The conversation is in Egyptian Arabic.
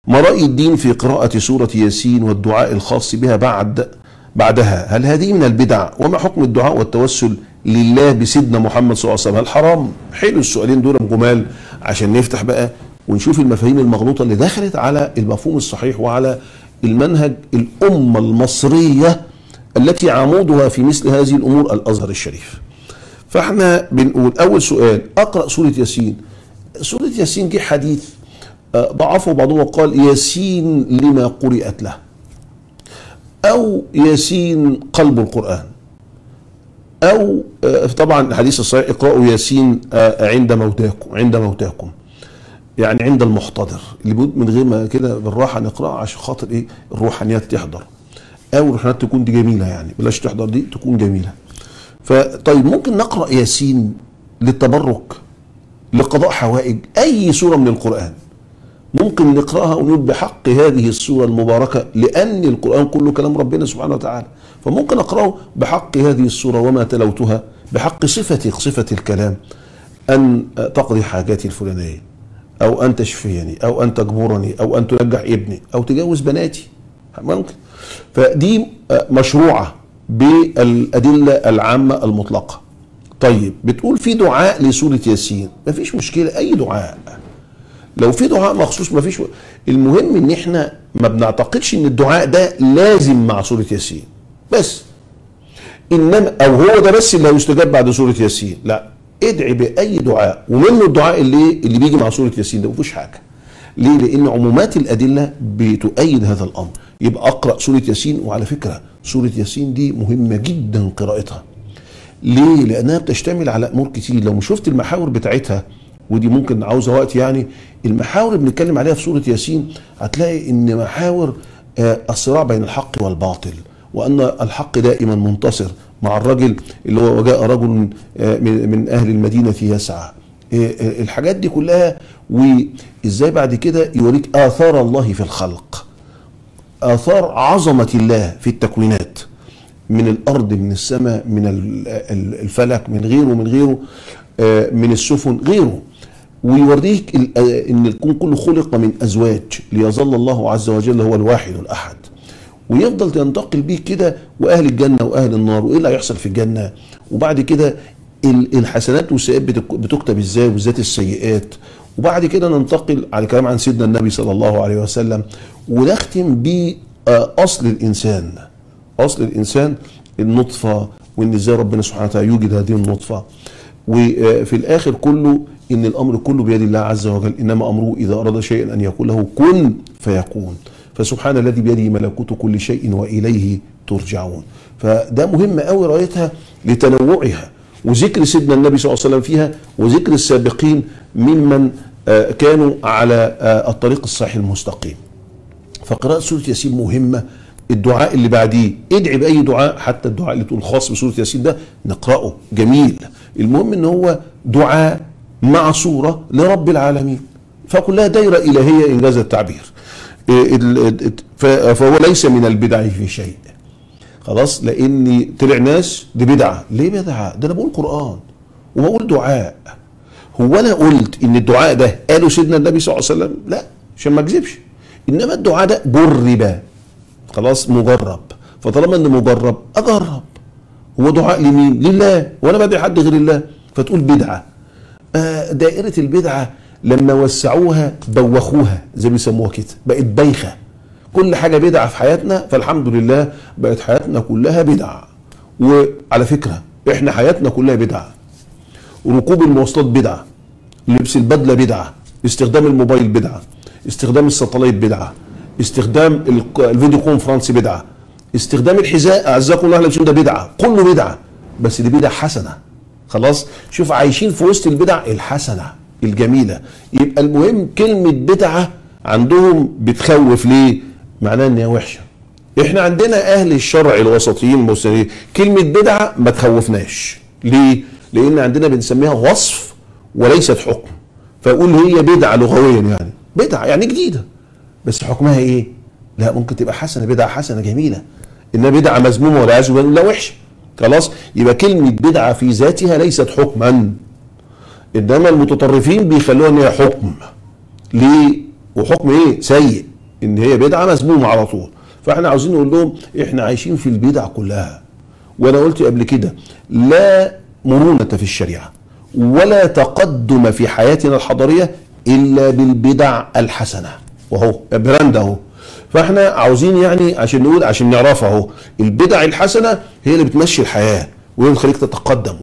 ما رأي الدين في قراءة سورة ياسين والدعاء الخاص بها بعد بعدها هل هذه من البدع وما حكم الدعاء والتوسل لله بسيدنا محمد صلى الله عليه وسلم هل حرام حلو السؤالين دول جمال عشان نفتح بقى ونشوف المفاهيم المغلوطة اللي دخلت على المفهوم الصحيح وعلى المنهج الأمة المصرية التي عمودها في مثل هذه الأمور الأزهر الشريف فاحنا بنقول أول سؤال أقرأ سورة ياسين سورة ياسين دي حديث آه، ضعفه بعضهم وقال ياسين لما قرئت له أو ياسين قلب القرآن أو آه، طبعا الحديث الصحيح اقرأوا ياسين آه، عند موتاكم عند موتاكم يعني عند المحتضر اللي بيقول من غير ما كده بالراحه نقراها عشان خاطر ايه الروحانيات تحضر او الروحانيات تكون دي جميله يعني بلاش تحضر دي تكون جميله فطيب ممكن نقرا ياسين للتبرك لقضاء حوائج اي سوره من القران ممكن نقراها ونقول بحق هذه السوره المباركه لان القران كله كلام ربنا سبحانه وتعالى فممكن اقراه بحق هذه السوره وما تلوتها بحق صفتي صفه الكلام ان تقضي حاجاتي الفلانيه او ان تشفيني او ان تجبرني او ان تنجح ابني او تجوز بناتي ممكن فدي مشروعه بالادله العامه المطلقه طيب بتقول في دعاء لسوره ياسين مفيش مشكله اي دعاء لو في دعاء مخصوص مفيش المهم ان احنا ما بنعتقدش ان الدعاء ده لازم مع سوره ياسين بس انما او هو ده بس اللي هيستجاب بعد سوره ياسين لا ادعي باي دعاء ومنه الدعاء اللي اللي بيجي مع سوره ياسين ده مفيش حاجه ليه لان عمومات الادله بتؤيد هذا الامر يبقى اقرا سوره ياسين وعلى فكره سوره ياسين دي مهمه جدا قراءتها ليه لانها بتشتمل على امور كتير لو شفت المحاور بتاعتها ودي ممكن عاوزه وقت يعني المحاور اللي بنتكلم عليها في سوره ياسين هتلاقي ان محاور آه، الصراع بين الحق والباطل وان الحق دائما منتصر مع الرجل اللي هو وجاء رجل من آه، من من اهل المدينه يسعى آه، آه، الحاجات دي كلها وازاي بعد كده يوريك اثار الله في الخلق اثار عظمه الله في التكوينات من الارض من السماء من ال- ال- الفلك من غيره من غيره آه، من السفن غيره ويوريك ال- آه، ان الكون كله خلق من ازواج ليظل الله عز وجل هو الواحد الاحد ويفضل ينتقل بيك كده واهل الجنه واهل النار وايه اللي هيحصل في الجنه وبعد كده ال- الحسنات والسيئات بتك- بتكتب ازاي وبالذات السيئات وبعد كده ننتقل على كلام عن سيدنا النبي صلى الله عليه وسلم ونختم باصل الانسان اصل الانسان النطفه وان ازاي ربنا سبحانه وتعالى يوجد هذه النطفه وفي الاخر كله ان الامر كله بيد الله عز وجل انما امره اذا اراد شيئا ان يقول له كن فيكون فسبحان الذي بيده ملكوت كل شيء واليه ترجعون فده مهم قوي رايتها لتنوعها وذكر سيدنا النبي صلى الله عليه وسلم فيها وذكر السابقين ممن آه، كانوا على آه، الطريق الصحيح المستقيم فقراءة سورة ياسين مهمة الدعاء اللي بعديه ادعي بأي دعاء حتى الدعاء اللي تقول خاص بسورة ياسين ده نقرأه جميل المهم ان هو دعاء مع صورة لرب العالمين فكلها دايرة إلهية إنجاز التعبير إيه ال- ال- ف- فهو ليس من البدع في شيء خلاص لاني طلع ناس دي بدعه ليه بدعه ده انا بقول قران وبقول دعاء هو انا قلت ان الدعاء ده قاله سيدنا النبي صلى الله عليه وسلم لا عشان ما اكذبش انما الدعاء ده جرب خلاص مجرب فطالما انه مجرب اجرب هو دعاء لمين لله وانا بدعي حد غير الله فتقول بدعه آه، دائرة البدعة لما وسعوها بوخوها زي ما بيسموها كده بقت بايخة كل حاجة بدعة في حياتنا فالحمد لله بقت حياتنا كلها بدعة وعلى فكرة احنا حياتنا كلها بدعة وركوب المواصلات بدعة لبس البدلة بدعة استخدام الموبايل بدعة استخدام الساتلايت بدعة استخدام ال- الفيديو كونفرنس بدعة استخدام الحذاء اعزكم الله لابسين ده بدعة كله بدعة بس دي بدعة حسنة خلاص شوف عايشين في وسط البدع الحسنه الجميله يبقى المهم كلمه بدعه عندهم بتخوف ليه معناها ان هي وحشه احنا عندنا اهل الشرع الوسطيين المسلمين كلمه بدعه ما تخوفناش ليه لان عندنا بنسميها وصف وليست حكم فاقول هي بدعه لغويا يعني بدعه يعني جديده بس حكمها ايه لا ممكن تبقى حسنه بدعه حسنه جميله انها بدعه مذمومه والعياذ بالله لا وحشه خلاص يبقى كلمه بدعه في ذاتها ليست حكما انما المتطرفين بيخلوها ان هي حكم ليه وحكم ايه سيء ان هي بدعه مذمومه على طول فاحنا عاوزين نقول لهم احنا عايشين في البدع كلها وانا قلت قبل كده لا مرونه في الشريعه ولا تقدم في حياتنا الحضاريه الا بالبدع الحسنه وهو براند اهو فاحنا عاوزين يعني عشان نقول عشان نعرفها اهو البدع الحسنه هي اللي بتمشي الحياه وهي اللي بتخليك تتقدم